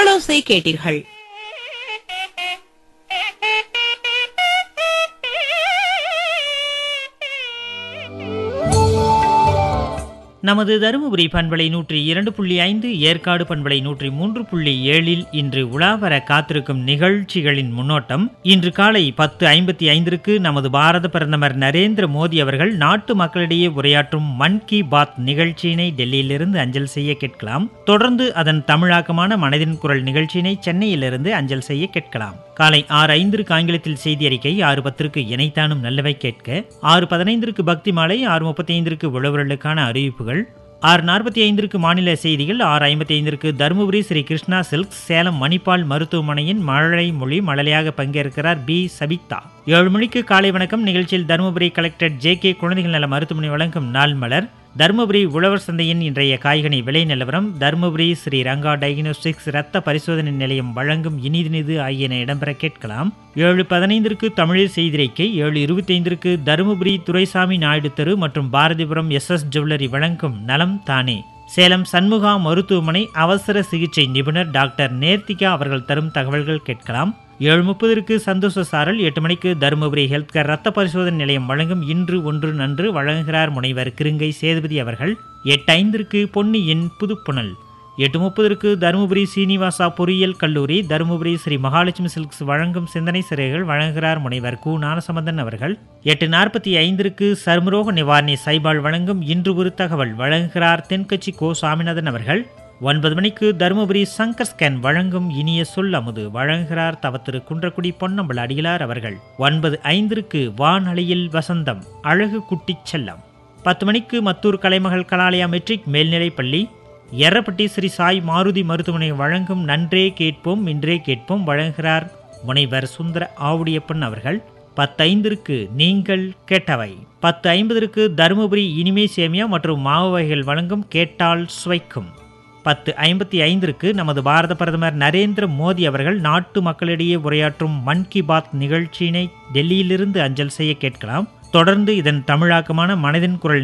நாளோசை கேட்டீர்கள் நமது தருமபுரி பண்பலை நூற்றி இரண்டு புள்ளி ஐந்து ஏற்காடு பண்பலை நூற்றி மூன்று புள்ளி ஏழில் இன்று உலாவர காத்திருக்கும் நிகழ்ச்சிகளின் முன்னோட்டம் இன்று காலை பத்து ஐம்பத்தி ஐந்திற்கு நமது பாரத பிரதமர் நரேந்திர மோடி அவர்கள் நாட்டு மக்களிடையே உரையாற்றும் மன் கி பாத் நிகழ்ச்சியினை டெல்லியிலிருந்து அஞ்சல் செய்ய கேட்கலாம் தொடர்ந்து அதன் தமிழாக்கமான மனதின் குரல் நிகழ்ச்சியினை சென்னையிலிருந்து அஞ்சல் செய்ய கேட்கலாம் காலை ஆறு ஐந்திற்கு ஆங்கிலத்தில் செய்தி அறிக்கை ஆறு பத்திற்கு இணைத்தானும் நல்லவை கேட்க ஆறு பதினைந்திற்கு பக்தி மாலை ஆறு முப்பத்தி ஐந்திற்கு உழவர்களுக்கான அறிவிப்புகள் ஆறு நாற்பத்தி ஐந்திற்கு மாநில செய்திகள் ஆறு ஐம்பத்தி ஐந்திற்கு தருமபுரி ஸ்ரீ கிருஷ்ணா சில்க்ஸ் சேலம் மணிப்பால் மருத்துவமனையின் மழலை மொழி மழலையாக பங்கேற்கிறார் பி சபிதா ஏழு மணிக்கு காலை வணக்கம் நிகழ்ச்சியில் தருமபுரி கலெக்டர் ஜே கே குழந்தைகள் நல மருத்துவமனை வழங்கும் நாள் மலர் தருமபுரி உழவர் சந்தையின் இன்றைய காய்கனி விலை நிலவரம் தருமபுரி ஸ்ரீ ரங்கா டயக்னோஸ்டிக்ஸ் ரத்த பரிசோதனை நிலையம் வழங்கும் இனிதினிது ஆகியன இடம்பெற கேட்கலாம் ஏழு பதினைந்திற்கு தமிழில் செய்திரைக்கை ஏழு இருபத்தைந்திற்கு தருமபுரி துரைசாமி நாயுடு தெரு மற்றும் பாரதிபுரம் எஸ் எஸ் ஜுவல்லரி வழங்கும் நலம் தானே சேலம் சண்முகா மருத்துவமனை அவசர சிகிச்சை நிபுணர் டாக்டர் நேர்த்திகா அவர்கள் தரும் தகவல்கள் கேட்கலாம் ஏழு முப்பதற்கு சந்தோஷ சாரல் எட்டு மணிக்கு தருமபுரி ஹெல்த் கேர் ரத்த பரிசோதனை நிலையம் வழங்கும் இன்று ஒன்று நன்று வழங்குகிறார் முனைவர் கிருங்கை சேதுபதி அவர்கள் எட்டு ஐந்திற்கு பொன்னியின் புதுப்புணல் எட்டு முப்பதற்கு தருமபுரி சீனிவாசா பொறியியல் கல்லூரி தருமபுரி ஸ்ரீ மகாலட்சுமி சில்க்ஸ் வழங்கும் சிந்தனை சிறைகள் வழங்குகிறார் முனைவர் கு ஞானசம்பந்தன் அவர்கள் எட்டு நாற்பத்தி ஐந்திற்கு சர்மரோக நிவாரணி சைபால் வழங்கும் இன்று ஒரு தகவல் வழங்குகிறார் தென்கட்சி கோ சாமிநாதன் அவர்கள் ஒன்பது மணிக்கு தருமபுரி சங்கர் ஸ்கேன் வழங்கும் இனிய சொல் அமுது வழங்குகிறார் தவத்திரு குன்றக்குடி பொன்னம்பல அடிகளார் அவர்கள் ஒன்பது ஐந்திற்கு வானலையில் வசந்தம் அழகு குட்டிச் செல்லம் பத்து மணிக்கு மத்தூர் கலைமகள் கலாலயா மெட்ரிக் மேல்நிலைப் பள்ளி எர்ரப்பட்டி ஸ்ரீ சாய் மாருதி மருத்துவமனை வழங்கும் நன்றே கேட்போம் இன்றே கேட்போம் வழங்குகிறார் முனைவர் சுந்தர ஆவுடியப்பன் அவர்கள் பத்தைந்திற்கு நீங்கள் கேட்டவை பத்து ஐம்பதற்கு தருமபுரி இனிமே சேமியா மற்றும் மாவு வகைகள் வழங்கும் கேட்டால் சுவைக்கும் பத்து ஐம்பத்தி ஐந்திற்கு நமது பாரத பிரதமர் நரேந்திர மோடி அவர்கள் நாட்டு மக்களிடையே உரையாற்றும் மன் கி பாத் நிகழ்ச்சியினை டெல்லியிலிருந்து அஞ்சல் செய்ய கேட்கலாம் தொடர்ந்து இதன் தமிழாக்கமான மனதின் குரல்